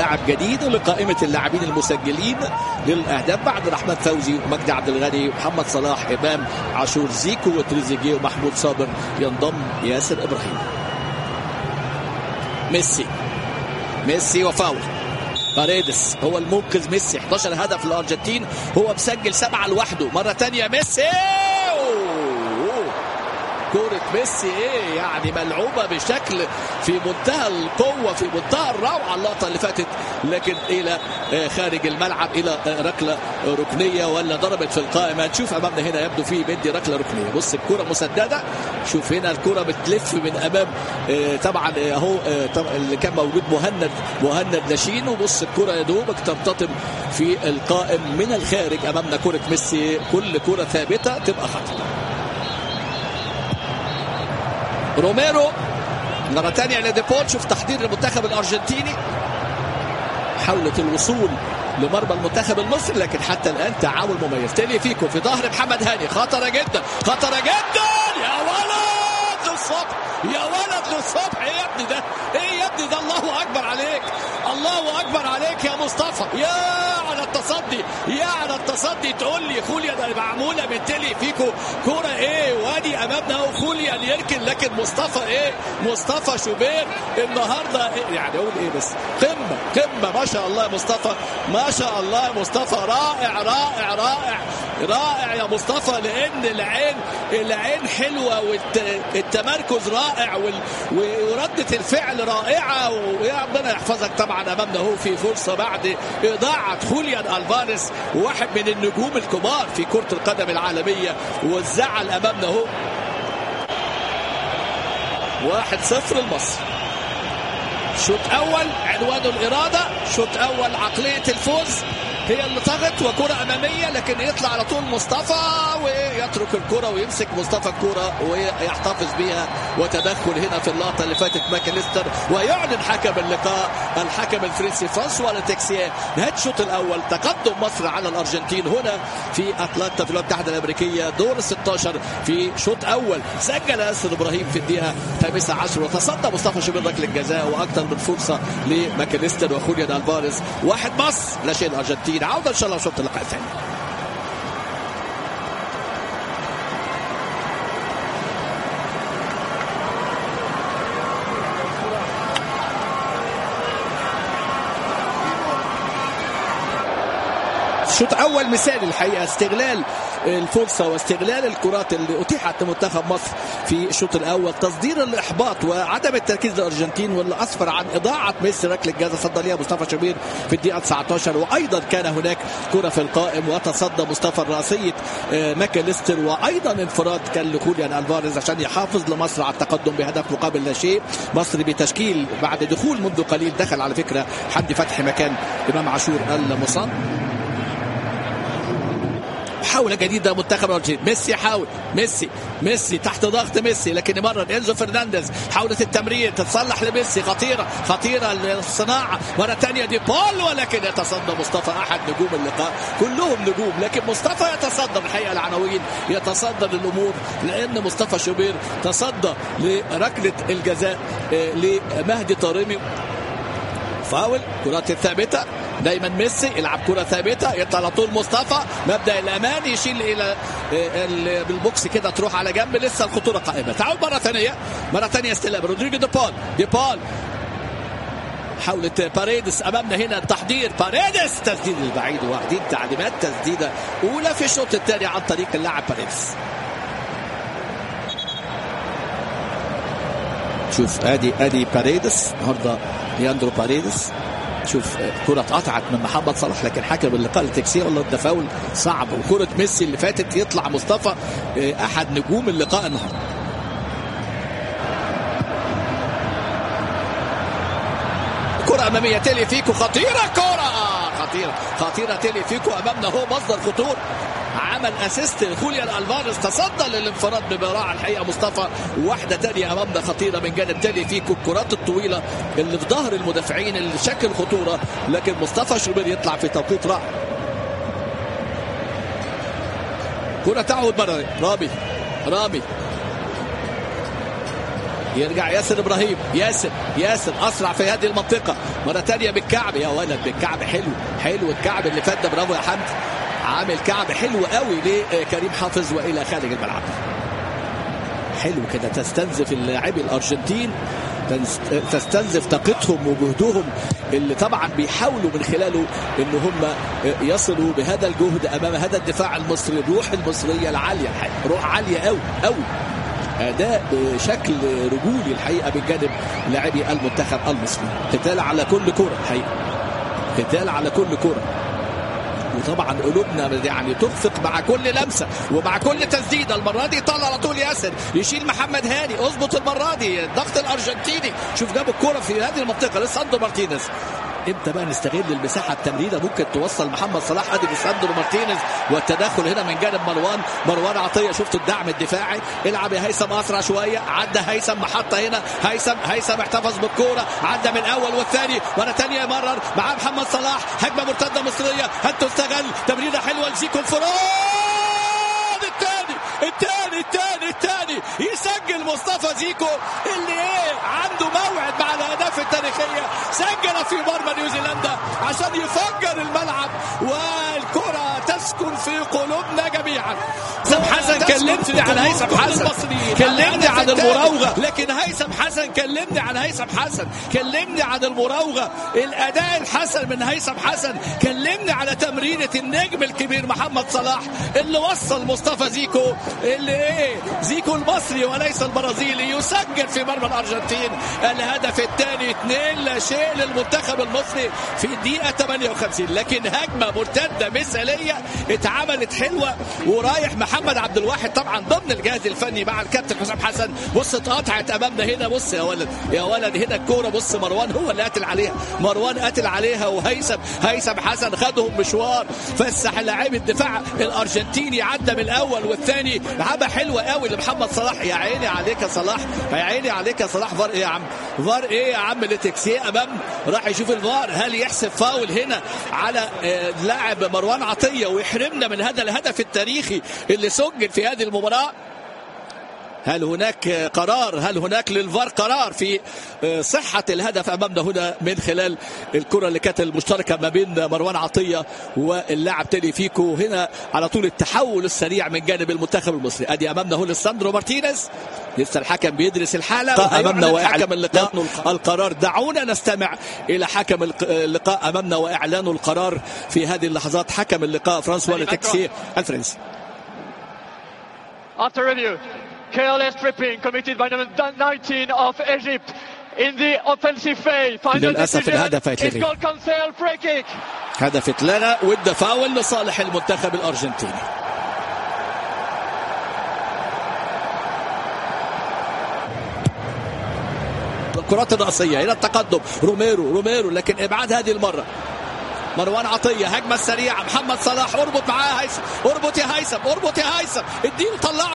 لاعب جديد لقائمة اللاعبين المسجلين للأهداف بعد رحمة فوزي ومجدي عبد الغني ومحمد صلاح إمام عاشور زيكو وتريزيجيه ومحمود صابر ينضم ياسر إبراهيم ميسي ميسي وفاول باريدس هو المنقذ ميسي 11 هدف للأرجنتين هو مسجل سبعة لوحده مرة تانية ميسي كورة ميسي ايه يعني ملعوبة بشكل في منتهى القوة في منتهى الروعة اللقطة اللي فاتت لكن إلى خارج الملعب إلى ركلة ركنية ولا ضربت في القائمة نشوف أمامنا هنا يبدو فيه مدي ركلة ركنية بص الكرة مسددة شوف هنا الكرة بتلف من أمام طبعا أهو اللي كان موجود مهند مهند لاشين وبص الكرة يا دوبك ترتطم في القائم من الخارج أمامنا كرة ميسي كل كرة ثابتة تبقى خطأ روميرو مرة ثانية لديبول شوف تحضير المنتخب الأرجنتيني حاولت الوصول لمرمى المنتخب المصري لكن حتى الآن تعاون مميز تاني فيكم في ظهر محمد هاني خطرة جدا خطرة جدا يا ولد للصبح يا ولد للصبح ايه يا ابني ده ايه يا ابني ده الله أكبر عليك الله أكبر عليك يا مصطفى يا على التصدي يا على التصدي تقول لي خوليا ده معموله من تلي فيكو كوره ايه وادي امامنا اهو خوليا يركن لكن مصطفى ايه مصطفى شوبير النهارده إيه يعني اقول ايه بس قمه قمه ما شاء الله يا مصطفى ما شاء الله يا مصطفى رائع رائع رائع رائع يا مصطفى لان العين العين حلوه والتمركز رائع ورده الفعل رائعه ويا ربنا يحفظك طبعا امامنا اهو في فرصه بعد اضاعه خوليان الفاريز واحد من النجوم الكبار في كره القدم العالميه والزعل امامنا اهو واحد صفر لمصر شوط اول عنوان الاراده شوط اول عقليه الفوز هي اللي طغت وكرة أمامية لكن يطلع على طول مصطفى ويترك الكرة ويمسك مصطفى الكرة ويحتفظ بها وتدخل هنا في اللقطة اللي فاتت ماكاليستر ويعلن حكم اللقاء الحكم الفرنسي فرانسوا لتكسيه نهاية الشوط الأول تقدم مصر على الأرجنتين هنا في أتلانتا في الولايات المتحدة الأمريكية دور ال 16 في شوط أول سجل ياسر إبراهيم في الدقيقة 15 وتصدى مصطفى شوبير ركلة الجزاء وأكثر من فرصة لماكاليستر وخوليان ألفاريز واحد مصر لا شيء الأرجنتين الأرجنتين عودة إن شاء الله شوط اللقاء الثاني شوط اول مثالي الحقيقه استغلال الفرصه واستغلال الكرات اللي اتيحت لمنتخب مصر في الشوط الاول تصدير الاحباط وعدم التركيز للارجنتين واللي اسفر عن اضاعه ميسي ركله جزاء صدى ليها مصطفى شوبير في الدقيقه 19 وايضا كان هناك كره في القائم وتصدى مصطفى الراسيه ماكاليستر وايضا انفراد كان لخوليان الفاريز عشان يحافظ لمصر على التقدم بهدف مقابل لا شيء مصر بتشكيل بعد دخول منذ قليل دخل على فكره حمدي فتحي مكان امام عاشور المصاب محاولة جديدة منتخب الأرجنتين ميسي حاول ميسي ميسي تحت ضغط ميسي لكن مرة انزو فرنانديز حاولة التمرير تتصلح لميسي خطيرة خطيرة للصناعة مرة ثانية دي بول ولكن يتصدى مصطفى أحد نجوم اللقاء كلهم نجوم لكن مصطفى يتصدى الحقيقة العناوين يتصدى للأمور لأن مصطفى شوبير تصدى لركلة الجزاء لمهدي طارمي فاول كرات الثابته دايما ميسي يلعب كره ثابته يطلع على طول مصطفى مبدا الامان يشيل الى بالبوكس كده تروح على جنب لسه الخطوره قائمه تعال مره ثانيه مره ثانيه استلام رودريجو دي بول دي بول حاولت باريدس امامنا هنا التحضير باريدس تسديد البعيد واخدين تعليمات تسديده اولى في الشوط الثاني عن طريق اللاعب باريدس شوف ادي ادي باريدس النهارده لياندرو باريدس شوف كرة اتقطعت من محمد صلاح لكن حكم اللقاء لتكسير والله ده فاول صعب وكرة ميسي اللي فاتت يطلع مصطفى احد نجوم اللقاء النهارده كرة أمامية تيلي فيكو خطيرة كرة خطيرة خطيرة تيلي فيكو أمامنا هو مصدر خطور عمل اسيست خوليان الفاريز تصدى للانفراد ببراعه الحقيقه مصطفى واحده تانية امامنا خطيره من جانب تاني فيكو الكرات الطويله اللي في ظهر المدافعين اللي شكل خطوره لكن مصطفى شوبير يطلع في توقيت رائع كرة تعود مرة رامي رامي يرجع ياسر ابراهيم ياسر ياسر اسرع في هذه المنطقه مره ثانيه بالكعب يا ولد بالكعب حلو حلو الكعب اللي فات ده برافو يا حمدي عامل كعب حلو قوي لكريم حافظ والى خارج الملعب حلو كده تستنزف اللاعبي الارجنتين تستنزف طاقتهم وجهدهم اللي طبعا بيحاولوا من خلاله ان هم يصلوا بهذا الجهد امام هذا الدفاع المصري الروح المصريه العاليه الحقيقه روح عاليه قوي قوي اداء بشكل رجولي الحقيقه من جانب لاعبي المنتخب المصري قتال على كل كره الحقيقه قتال على كل كره وطبعا قلوبنا يعني تخفق مع كل لمسه ومع كل تسديده المره دي طلع على طول ياسر يشيل محمد هاني اظبط المره دي الضغط الارجنتيني شوف جاب الكره في هذه المنطقه لساندرو مارتينيز امتى بقى نستغل المساحه التمريره ممكن توصل محمد صلاح ادي لساندرو مارتينيز والتدخل هنا من جانب مروان مروان عطيه شفتوا الدعم الدفاعي العب يا هيثم اسرع شويه عدى هيثم محطه هنا هيثم هيثم احتفظ بالكوره عدى من الاول والثاني مره ثانيه يمرر مع محمد صلاح هجمه مرتده مصريه هل تستغل تمريره حلوه لزيكو انفراد الثاني الثاني الثاني الثاني يسجل مصطفى زيكو اللي ايه عنده موعد مع الاهداف التاريخيه سجل في مرمى نيوزيلندا عشان يفجر الملعب والكره تسكن في قلوبنا جميعا هيثم حسن كلمتني عن هيثم حسن كلمني عن المراوغه لكن هيثم حسن كلمني عن هيثم حسن كلمني عن المراوغه الاداء الحسن من هيثم حسن كلمني على تمريره النجم الكبير محمد صلاح اللي وصل مصطفى زيكو اللي ايه زيكو المصري وليس البرازيلي يسجل في مرمى الارجنتين الهدف الثاني 2 لا شيء للمنتخب المصري في الدقيقه 58 لكن هجمه مرتده مثاليه اتعملت حلوه ورايح محمد عبد الواحد طبعا ضمن الجهاز الفني مع الكابتن حسام حسن بص اتقطعت امامنا هنا بص يا ولد يا ولد هنا الكوره بص مروان هو اللي قاتل عليها مروان قاتل عليها وهيثم هيثم حسن خدهم مشوار فسح لاعب الدفاع الارجنتيني عدى من الاول والثاني لعبه حلوه قوي لمحمد صلاح يا عيني عليك يا صلاح يا عيني عليك يا صلاح فار ايه يا عم فار ايه يا عم لتكسيه امام راح يشوف الفار هل يحسب فاول هنا على لاعب مروان عطيه ويحرمنا من هذا الهدف التاريخي اللي سجل في هذه المباراه هل هناك قرار هل هناك للفار قرار في صحة الهدف أمامنا هنا من خلال الكرة اللي كانت المشتركة ما بين مروان عطية واللاعب تاني فيكو هنا على طول التحول السريع من جانب المنتخب المصري أدي أمامنا هنا ساندرو مارتينيز لسه الحكم بيدرس الحالة أمامنا وحكم اللقاء القرار دعونا نستمع إلى حكم اللقاء أمامنا وإعلان القرار في هذه اللحظات حكم اللقاء فرانسوا لتكسيه الفرنسي After review, careless tripping committed by number 19 of Egypt in the offensive phase. Final للأسف الهدف decision is هيتلغي called cancel free kick. هدف اتلغى وادى فاول لصالح المنتخب الارجنتيني الكرات الرأسية إلى التقدم روميرو روميرو لكن إبعاد هذه المرة مروان عطية هجمة سريعة محمد صلاح اربط معاه هيثم اربط يا هيثم اربط يا هيثم اديله طلعه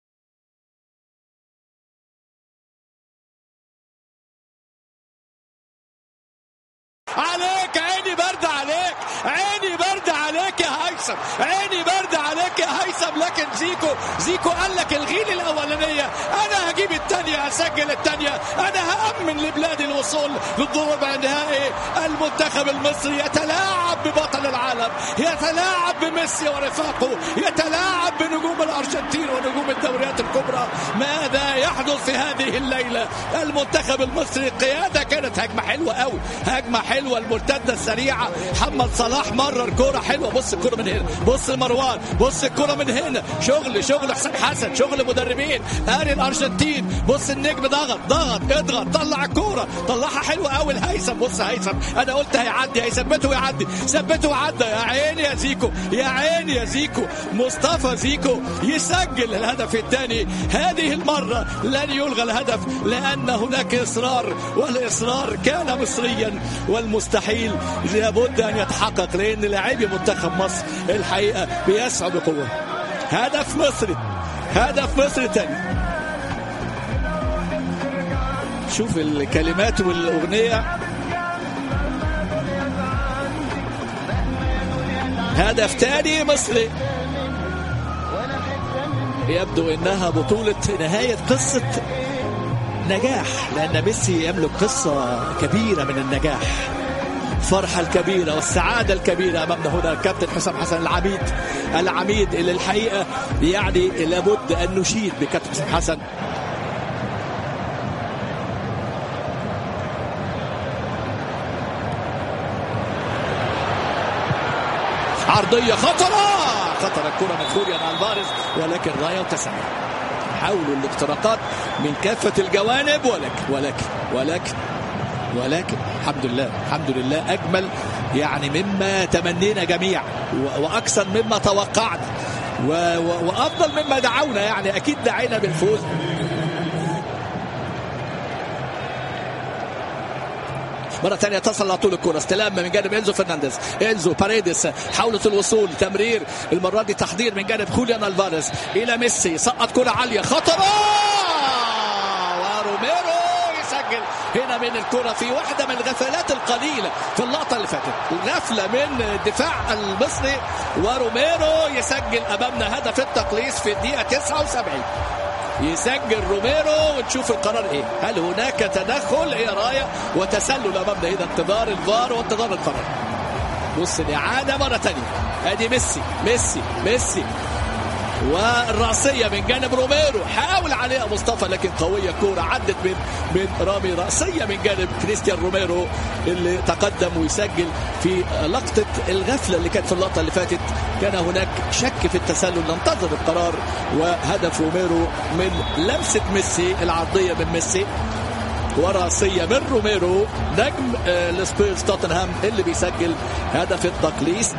عليك عيني برد عليك عيني برد عليك يا هيثم عيني برد عليك يا هيثم لكن زيكو زيكو قال لك الغي لي الاولانيه انا هجيب الثانيه هسجل الثانيه انا هامن لبلادي الوصول للربع النهائي المنتخب المصري يتلاعب ببطل العالم يتلاعب بميسي ورفاقه يتلاعب بنجوم الارجنتين ونجوم الدوريات الكبرى ماذا يحدث في هذه الليله المنتخب المصري قياده كانت هجمه حلوه قوي هجمه حلوه المرتده السريعه محمد صلاح مرر كوره حلوه بص الكوره من هنا بص مروان بص الكوره من هنا شغل شغل حسام حسن شغل مدربين اري الارجنتين بص النجم ضغط ضغط اضغط طلع الكوره طلعها حلوه قوي الهيثم بص هيثم انا قلت هيعدي هيثبته ويعدي ثبته وعدى يا عيني يا زيكو يا عيني يا زيكو مصطفى زيكو يسجل الهدف الثاني هذه المره لن يلغى الهدف لان هناك اصرار والاصرار كان مصريا والمستحيل لابد ان يتحقق لان لاعبي منتخب مصر الحقيقه بيسعوا بقوه هدف مصري هدف مصري تاني شوف الكلمات والاغنيه هدف تاني مصري يبدو انها بطولة نهاية قصة نجاح لأن ميسي يملك قصة كبيرة من النجاح الفرحة الكبيرة والسعادة الكبيرة أمامنا هنا كابتن حسام حسن العميد العميد اللي الحقيقة يعني لابد أن نشيد بكابتن حسام حسن عرضية خطرة خطر الكرة من خوريان الفاريز ولكن راية وتسامح حاولوا الاختراقات من كافة الجوانب ولكن ولكن ولكن ولكن الحمد لله الحمد لله أجمل يعني مما تمنينا جميعا وأكثر مما توقعنا وأفضل مما دعونا يعني أكيد دعينا بالفوز مرة ثانية تصل على طول الكرة استلام من جانب انزو فرنانديز انزو باريدس حاولت الوصول تمرير المرة دي تحضير من جانب خوليان الفاريز إلى ميسي سقط كرة عالية خطرة وروميرو يسجل هنا من الكرة في واحدة من الغفلات القليلة في اللقطة اللي فاتت غفلة من الدفاع المصري وروميرو يسجل أمامنا هدف التقليص في الدقيقة 79 يسجل روميرو ونشوف القرار ايه هل هناك تدخل هي رايه وتسلل امامنا هنا انتظار الفار وانتظار القرار بص الاعاده مره ثانيه ادي ميسي ميسي ميسي والرأسية من جانب روميرو حاول عليها مصطفى لكن قوية كورة عدت من من رامي رأسية من جانب كريستيان روميرو اللي تقدم ويسجل في لقطة الغفلة اللي كانت في اللقطة اللي فاتت كان هناك شك في التسلل ننتظر القرار وهدف روميرو من لمسة ميسي العرضية من ميسي وراسية من روميرو نجم السبيرز توتنهام اللي بيسجل هدف التقليص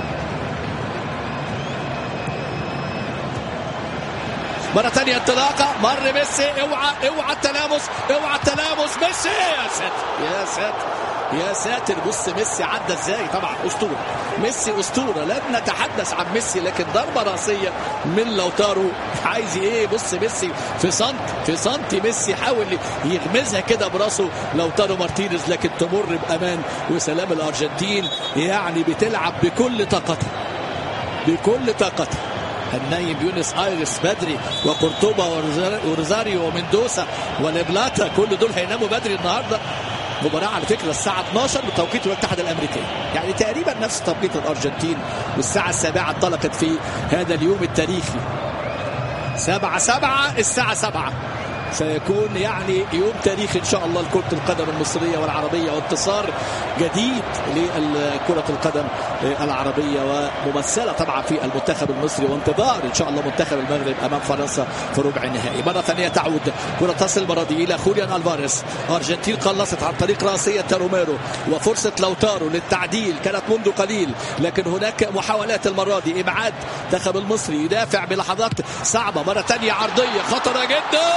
مرة ثانية انطلاقة مر ميسي اوعى اوعى التلامس اوعى التلامس ميسي يا ساتر يا ساتر يا ساتر بص ميسي عدى ازاي طبعا اسطوره ميسي اسطوره لن نتحدث عن ميسي لكن ضربه راسيه من لوتارو عايز ايه بص ميسي في سنت في سنتي ميسي حاول يغمزها كده براسه لوتارو مارتينيز لكن تمر بامان وسلام الارجنتين يعني بتلعب بكل طاقتها بكل طاقتها النايم يونس ايرس بدري وقرطبة وروزاريو ومندوسا ولبلاتا كل دول هيناموا بدري النهارده مباراة على فكرة الساعة 12 بتوقيت الاتحاد الأمريكي يعني تقريبا نفس توقيت الأرجنتين والساعة السابعة انطلقت في هذا اليوم التاريخي سبعة سبعة الساعة سبعة سيكون يعني يوم تاريخي ان شاء الله لكره القدم المصريه والعربيه وانتصار جديد لكره القدم العربيه وممثله طبعا في المنتخب المصري وانتظار ان شاء الله منتخب المغرب امام فرنسا في ربع النهائي مره ثانيه تعود كره تصل المره دي الى خوليان الفاريز ارجنتين قلصت عن طريق راسيه روميرو وفرصه لوتارو للتعديل كانت منذ قليل لكن هناك محاولات المره دي ابعاد المنتخب المصري يدافع بلحظات صعبه مره ثانيه عرضيه خطره جدا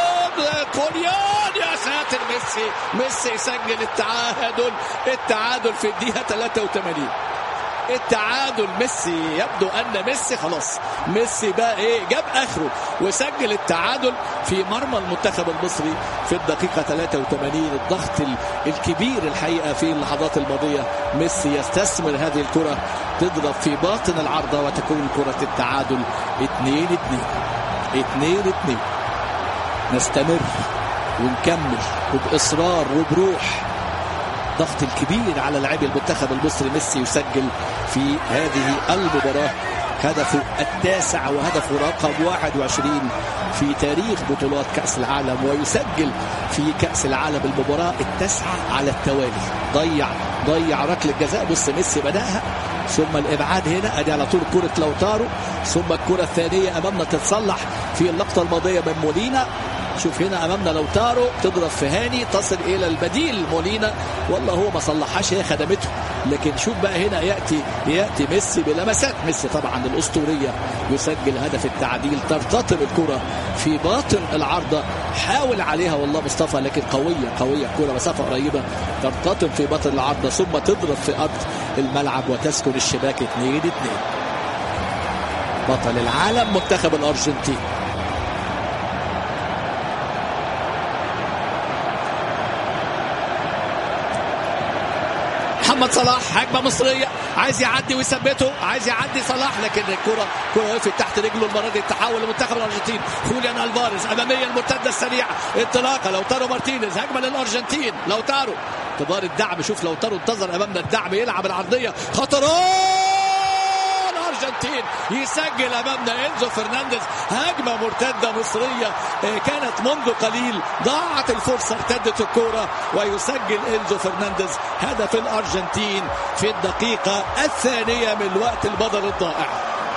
كوليان يا ساتر ميسي ميسي يسجل التعادل التعادل في الدقيقة 83 التعادل ميسي يبدو ان ميسي خلاص ميسي بقى ايه جاب اخره وسجل التعادل في مرمى المنتخب المصري في الدقيقه 83 الضغط الكبير الحقيقه في اللحظات الماضيه ميسي يستثمر هذه الكره تضرب في باطن العارضه وتكون كره التعادل 2 2 2 2 نستمر ونكمل وبإصرار وبروح ضغط الكبير على لاعبي المنتخب المصري ميسي يسجل في هذه المباراة هدفه التاسع وهدفه رقم 21 في تاريخ بطولات كأس العالم ويسجل في كأس العالم المباراة التاسعة على التوالي ضيع ضيع ركلة جزاء بص ميسي بدأها ثم الابعاد هنا ادي على طول كره لوتارو ثم الكره الثانيه امامنا تتصلح في اللقطه الماضيه من مولينا شوف هنا امامنا لوتارو تضرب في هاني تصل الى البديل مولينا والله هو ما صلحهاش هي خدمته لكن شوف بقى هنا ياتي ياتي ميسي بلمسات ميسي طبعا الاسطوريه يسجل هدف التعديل ترتطم الكره في باطن العارضه حاول عليها والله مصطفى لكن قويه قويه كره مسافه قريبه ترتطم في باطن العارضه ثم تضرب في ارض الملعب وتسكن الشباك 2 2 بطل العالم منتخب الارجنتين محمد محمد صلاح هجمه مصريه عايز يعدي ويثبته عايز يعدي صلاح لكن الكره كره وقفت تحت رجله المره دي التحول لمنتخب الارجنتين خوليان الفاريز اماميه المرتده السريعه انطلاقه لوتارو مارتينيز هجمه للارجنتين لوتارو كبار الدعم شوف لوتارو انتظر امامنا الدعم يلعب العرضيه خطرات الارجنتين يسجل امامنا انزو فرنانديز هجمه مرتده مصريه كانت منذ قليل ضاعت الفرصه ارتدت الكره ويسجل انزو فرنانديز هدف الارجنتين في الدقيقه الثانيه من الوقت البدل الضائع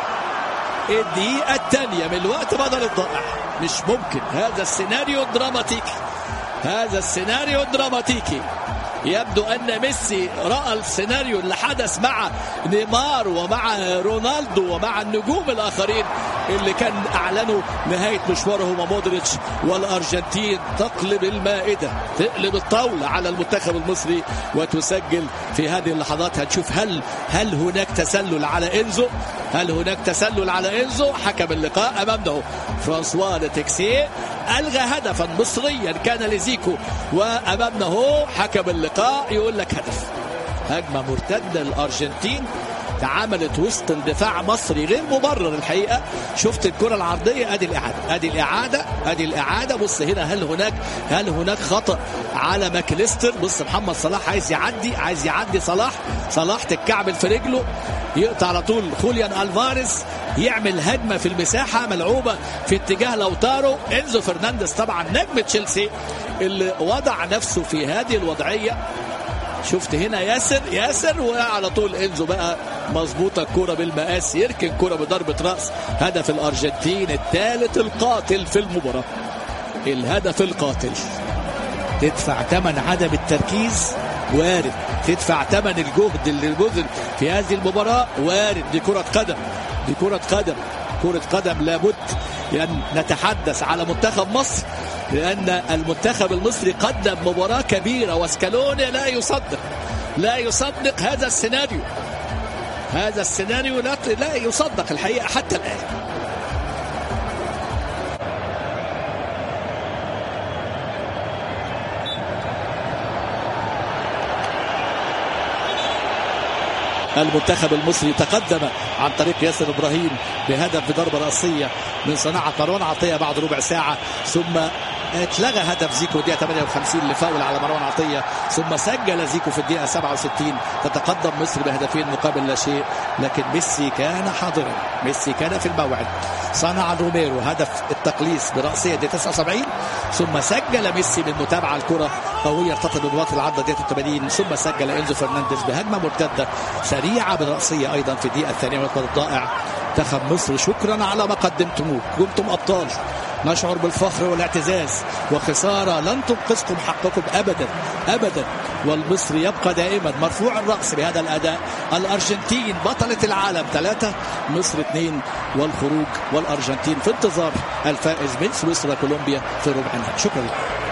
الدقيقه الثانيه من الوقت بدل الضائع مش ممكن هذا السيناريو دراماتيكي هذا السيناريو دراماتيكي يبدو ان ميسي راى السيناريو اللي حدث مع نيمار ومع رونالدو ومع النجوم الاخرين اللي كان اعلنوا نهايه مشوارهم ومودريتش والارجنتين تقلب المائده تقلب الطاوله على المنتخب المصري وتسجل في هذه اللحظات هنشوف هل هل هناك تسلل على انزو هل هناك تسلل على انزو حكم اللقاء امامنا فرانسوا تكسيه الغى هدفا مصريا كان لزيكو وامامنا هو حكم اللقاء يقول لك هدف هجمه مرتده للارجنتين تعاملت وسط الدفاع مصري غير مبرر الحقيقه شفت الكره العرضيه ادي الاعاده ادي الاعاده ادي الاعاده بص هنا هل هناك هل هناك خطا على ماكليستر بص محمد صلاح عايز يعدي عايز يعدي صلاح صلاح تتكعبل في رجله يقطع على طول خوليان الفاريز يعمل هجمه في المساحه ملعوبه في اتجاه لوتارو انزو فرنانديز طبعا نجم تشيلسي اللي وضع نفسه في هذه الوضعيه شفت هنا ياسر ياسر وعلى طول انزو بقى مظبوطه الكره بالمقاس يركن كره بضربه راس هدف الارجنتين الثالث القاتل في المباراه الهدف القاتل تدفع ثمن عدم التركيز وارد تدفع ثمن الجهد اللي بذل في هذه المباراه وارد دي كره قدم دي كره قدم كره قدم لابد لان نتحدث على منتخب مصر لأن المنتخب المصري قدم مباراة كبيرة وسكالوني لا يصدق لا يصدق هذا السيناريو هذا السيناريو لا لا يصدق الحقيقة حتى الآن المنتخب المصري تقدم عن طريق ياسر ابراهيم بهدف بضربه راسيه من صناعه مروان عطيه بعد ربع ساعه ثم اتلغى هدف زيكو الدقيقه 58 اللي فاول على مروان عطيه ثم سجل زيكو في الدقيقه 67 تتقدم مصر بهدفين مقابل لا شيء لكن ميسي كان حاضرا ميسي كان في الموعد صنع روميرو هدف التقليص براسيه دي 79 ثم سجل ميسي من متابعه الكره قويه ارتطم بنواط العرض دي 80 ثم سجل انزو فرنانديز بهجمه مرتده سريعه براسيه ايضا في الدقيقه الثانيه من الضائع منتخب مصر شكرا على ما قدمتموه كنتم ابطال نشعر بالفخر والاعتزاز وخساره لن تنقذكم حقكم ابدا ابدا والمصري يبقى دائما مرفوع الراس بهذا الاداء الارجنتين بطله العالم ثلاثه مصر اثنين والخروج والارجنتين في انتظار الفائز من سويسرا كولومبيا في ربع النهائي شكرا لكم